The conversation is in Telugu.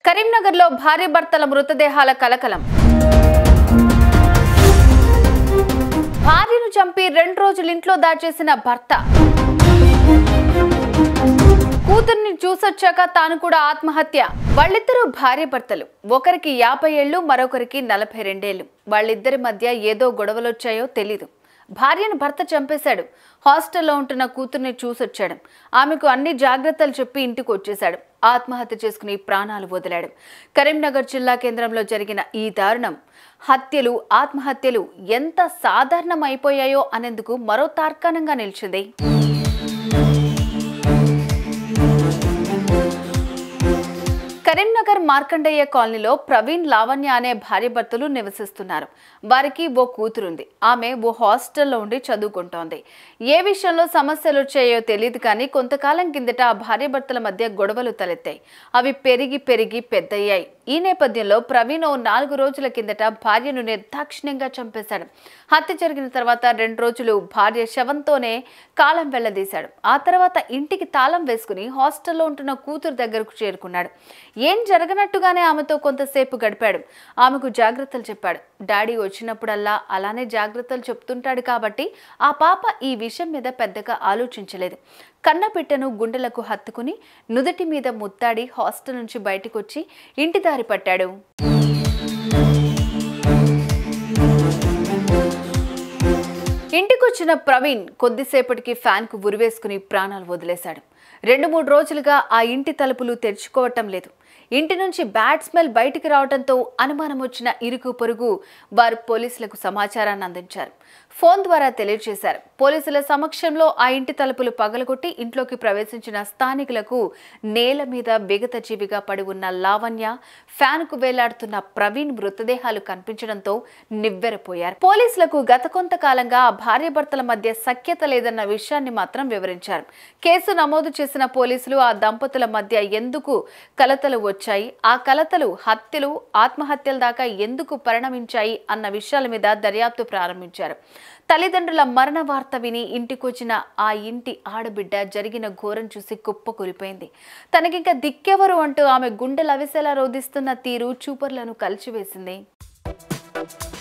కరీంనగర్లో భార్య భర్తల మృతదేహాల కలకలం భార్యను చంపి రెండు రోజులు ఇంట్లో దాచేసిన భర్త కూతుర్ని చూసొచ్చాక తాను కూడా ఆత్మహత్య వాళ్ళిద్దరూ భార్య భర్తలు ఒకరికి యాభై ఏళ్ళు మరొకరికి నలభై రెండేళ్లు వాళ్ళిద్దరి మధ్య ఏదో గొడవలొచ్చాయో తెలీదు భార్యను భర్త చంపేశాడు హాస్టల్లో ఉంటున్న కూతుర్ని చూసొచ్చాడు ఆమెకు అన్ని జాగ్రత్తలు చెప్పి ఇంటికి వచ్చేశాడు ఆత్మహత్య చేసుకుని ప్రాణాలు వదిలాడు కరీంనగర్ జిల్లా కేంద్రంలో జరిగిన ఈ దారుణం హత్యలు ఆత్మహత్యలు ఎంత సాధారణం అయిపోయాయో అనేందుకు మరో తార్కాణంగా నిలిచింది కరీంనగర్ మార్కండేయ కాలనీలో ప్రవీణ్ లావణ్య అనే భార్య భర్తలు నివసిస్తున్నారు వారికి ఓ కూతురుంది ఆమె ఓ హాస్టల్లో ఉండి చదువుకుంటోంది ఏ విషయంలో సమస్యలు వచ్చాయో తెలియదు కానీ కొంతకాలం కిందట ఆ భార్య భర్తల మధ్య గొడవలు తలెత్తాయి అవి పెరిగి పెరిగి పెద్దయ్యాయి ఈ నేపథ్యంలో ప్రవీణ్ ఓ నాలుగు రోజుల కిందట భార్యను నిర్దాక్షిణ్యంగా చంపేశాడు హత్య జరిగిన తర్వాత రెండు రోజులు భార్య శవంతోనే కాలం వెళ్లదీశాడు ఆ తర్వాత ఇంటికి తాళం వేసుకుని హాస్టల్లో ఉంటున్న కూతురు దగ్గరకు చేరుకున్నాడు ఏం జరగనట్టుగానే ఆమెతో కొంతసేపు గడిపాడు ఆమెకు జాగ్రత్తలు చెప్పాడు డాడీ వచ్చినప్పుడల్లా అలానే జాగ్రత్తలు చెప్తుంటాడు కాబట్టి ఆ పాప ఈ విషయం మీద పెద్దగా ఆలోచించలేదు కన్నపిట్టను గుండెలకు హత్తుకుని నుదుటి మీద ముత్తాడి హాస్టల్ నుంచి బయటకు వచ్చి ఇంటి దారి పట్టాడు ఇంటికొచ్చిన ప్రవీణ్ కొద్దిసేపటికి ఫ్యాన్కు ఉరివేసుకుని ప్రాణాలు వదిలేశాడు రెండు మూడు రోజులుగా ఆ ఇంటి తలుపులు తెరుచుకోవటం లేదు ఇంటి నుంచి బ్యాడ్ స్మెల్ బయటికి రావడంతో అనుమానం వచ్చిన ఇరుకు పొరుగు వారు పోలీసులకు సమాచారాన్ని అందించారు ఫోన్ ద్వారా తెలియజేశారు పోలీసుల సమక్షంలో ఆ ఇంటి తలుపులు పగలగొట్టి ఇంట్లోకి ప్రవేశించిన స్థానికులకు నేల మీద విగత జీవిగా పడి ఉన్న లావణ్య ఫ్యాన్కు వేలాడుతున్న ప్రవీణ్ మృతదేహాలు కనిపించడంతో నివ్వెరపోయారు పోలీసులకు గత కొంతకాలంగా ఆ భార్యాభర్తల మధ్య సఖ్యత లేదన్న విషయాన్ని మాత్రం వివరించారు కేసు నమోదు చేసిన పోలీసులు ఆ దంపతుల మధ్య ఎందుకు కలతలు వచ్చాయి ఆ కలతలు హత్యలు ఆత్మహత్యల దాకా ఎందుకు పరిణమించాయి అన్న విషయాల మీద దర్యాప్తు ప్రారంభించారు తల్లిదండ్రుల మరణ వార్త విని ఇంటికొచ్చిన ఆ ఇంటి ఆడబిడ్డ జరిగిన ఘోరం చూసి కుప్ప కూలిపోయింది తనకింక దిక్కెవరు అంటూ ఆమె గుండెలు అవిసేలా రోధిస్తున్న తీరు చూపర్లను కలిచివేసింది